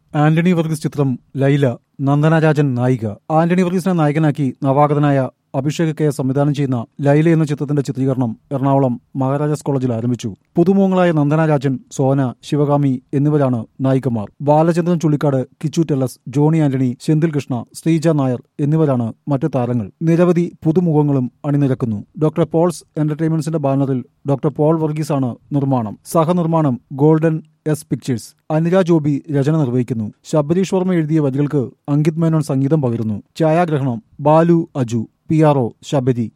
ആന്റണി വർഗീസ് ചിത്രം ലൈല നന്ദനരാജൻ നായിക ആന്റണി വർഗീസിനെ നായകനാക്കി നവാഗതനായ അഭിഷേക് കെ സംവിധാനം ചെയ്യുന്ന ലൈല എന്ന ചിത്രത്തിന്റെ ചിത്രീകരണം എറണാകുളം മഹാരാജാസ് കോളേജിൽ ആരംഭിച്ചു പുതുമുഖങ്ങളായ നന്ദനരാജൻ സോന ശിവകാമി എന്നിവരാണ് നായികമാർ ബാലചന്ദ്രൻ ചുള്ളിക്കാട് കിച്ചു ടെല്ലസ് ജോണി ആന്റണി സെന്തിൽ കൃഷ്ണ ശ്രീജ നായർ എന്നിവരാണ് മറ്റു താരങ്ങൾ നിരവധി പുതുമുഖങ്ങളും അണിനിരക്കുന്നു ഡോക്ടർ പോൾസ് എന്റർടൈൻമെന്റ്സിന്റെ ബാനറിൽ ഡോക്ടർ പോൾ വർഗീസാണ് നിർമ്മാണം സഹനിർമ്മാണം golden S pictures Anira Joby രചന നിർവഹിക്കുന്നു ശബരീഷ് വർമ്മ എഴുതിയ വരികൾക്ക് അങ്കിത് മേനോൻ സംഗീതം പകരുന്നു ഛായാഗ്രഹണം Balu Aju P R O Sabari